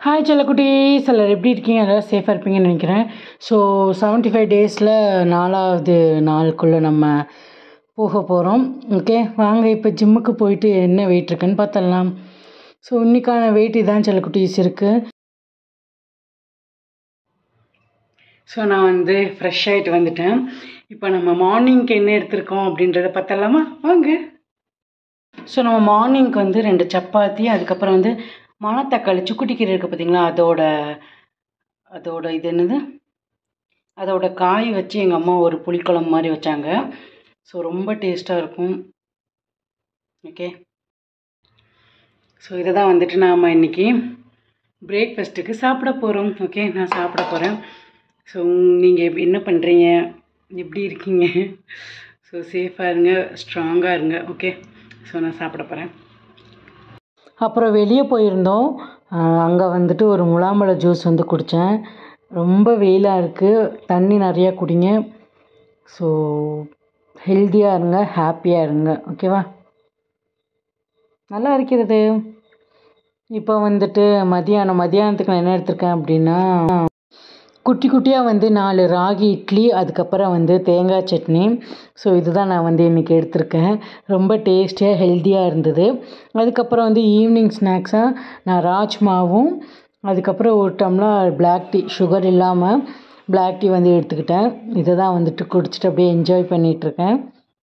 hi செல்லக்குட்டீஸ் எல்லாரும் எப்படி இருக்கீங்க எல்லோரும் சேஃபாக இருப்பீங்கன்னு நினைக்கிறேன் ஸோ செவன்ட்டி ஃபைவ் டேஸில் நாலாவது நாளுக்குள்ளே நம்ம போக போகிறோம் ஓகே வாங்க இப்போ ஜிம்முக்கு போயிட்டு என்ன வெயிட் இருக்குன்னு பார்த்தலாம் ஸோ இன்றைக்கான வெயிட் இதான் செல்லக்குட்டீஸ் இருக்குது ஸோ நான் வந்து ஃப்ரெஷ் ஆகிட்டு வந்துட்டேன் இப்போ நம்ம மார்னிங்க்கு என்ன எடுத்திருக்கோம் அப்படின்றத பார்த்தலாமா வாங்க ஸோ நம்ம மார்னிங்க்கு வந்து ரெண்டு சப்பாத்தி அதுக்கப்புறம் வந்து மணத்தக்காளி சுக்குட்டிக்கீரை இருக்குது பார்த்தீங்களா அதோட அதோட இது என்னது அதோட காய் வச்சு எங்கள் அம்மா ஒரு புளிக்குழம்பு மாதிரி வச்சாங்க ஸோ ரொம்ப டேஸ்ட்டாக இருக்கும் ஓகே ஸோ இதை தான் வந்துட்டு நாம் இன்றைக்கி பிரேக்ஃபாஸ்ட்டுக்கு சாப்பிட போகிறோம் ஓகே நான் சாப்பிட போகிறேன் ஸோ நீங்கள் என்ன பண்ணுறீங்க எப்படி இருக்கீங்க ஸோ சேஃபாக இருங்க ஸ்ட்ராங்காக இருங்க ஓகே ஸோ நான் சாப்பிட போகிறேன் அப்புறம் வெளியே போயிருந்தோம் அங்கே வந்துட்டு ஒரு முலாம்பழ ஜூஸ் வந்து குடித்தேன் ரொம்ப வெயிலாக இருக்குது தண்ணி நிறையா குடிங்க ஸோ ஹெல்த்தியாக இருங்க ஹாப்பியாக இருங்க ஓகேவா நல்லா இருக்கிறது இப்போ வந்துட்டு மதியானம் மதியானத்துக்கு நான் என்ன எடுத்திருக்கேன் அப்படின்னா குட்டி குட்டியாக வந்து நாலு ராகி இட்லி அதுக்கப்புறம் வந்து தேங்காய் சட்னி ஸோ இதுதான் நான் வந்து இன்றைக்கி எடுத்திருக்கேன் ரொம்ப டேஸ்டியாக ஹெல்த்தியாக இருந்தது அதுக்கப்புறம் வந்து ஈவினிங் ஸ்நாக்ஸாக நான் ராஜ்மாவும் அதுக்கப்புறம் ஒரு டம்ளர் பிளாக் டீ சுகர் இல்லாமல் பிளாக் டீ வந்து எடுத்துக்கிட்டேன் இதை தான் வந்துட்டு குடிச்சிட்டு அப்படியே என்ஜாய் பண்ணிகிட்ருக்கேன்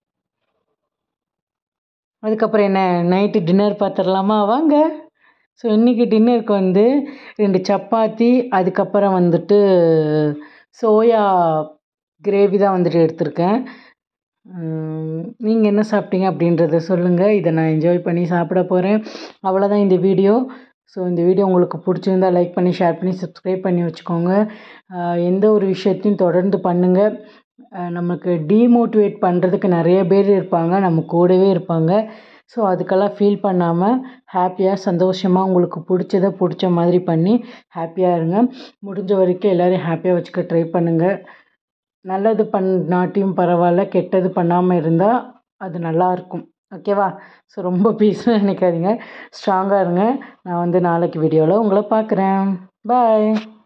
அதுக்கப்புறம் என்ன நைட்டு டின்னர் பார்த்துடலாமா வாங்க ஸோ இன்றைக்கி டின்னருக்கு வந்து ரெண்டு சப்பாத்தி அதுக்கப்புறம் வந்துட்டு சோயா கிரேவி தான் வந்துட்டு எடுத்திருக்கேன் நீங்கள் என்ன சாப்பிட்டீங்க அப்படின்றத சொல்லுங்கள் இதை நான் என்ஜாய் பண்ணி சாப்பிட போகிறேன் அவ்வளோதான் இந்த வீடியோ ஸோ இந்த வீடியோ உங்களுக்கு பிடிச்சிருந்தா லைக் பண்ணி ஷேர் பண்ணி சப்ஸ்கிரைப் பண்ணி வச்சுக்கோங்க எந்த ஒரு விஷயத்தையும் தொடர்ந்து பண்ணுங்கள் நமக்கு டீமோட்டிவேட் பண்ணுறதுக்கு நிறைய பேர் இருப்பாங்க நம்ம கூடவே இருப்பாங்க ஸோ அதுக்கெல்லாம் ஃபீல் பண்ணாமல் ஹாப்பியாக சந்தோஷமாக உங்களுக்கு பிடிச்சத பிடிச்ச மாதிரி பண்ணி ஹாப்பியாக இருங்க முடிஞ்ச வரைக்கும் எல்லோரையும் ஹாப்பியாக வச்சுக்க ட்ரை பண்ணுங்கள் நல்லது பண்ணாட்டியும் பரவாயில்ல கெட்டது பண்ணாமல் இருந்தால் அது நல்லாயிருக்கும் ஓகேவா ஸோ ரொம்ப பீஸ்னு நினைக்காதீங்க ஸ்ட்ராங்காக இருங்க நான் வந்து நாளைக்கு வீடியோவில் உங்களை பார்க்குறேன் பாய்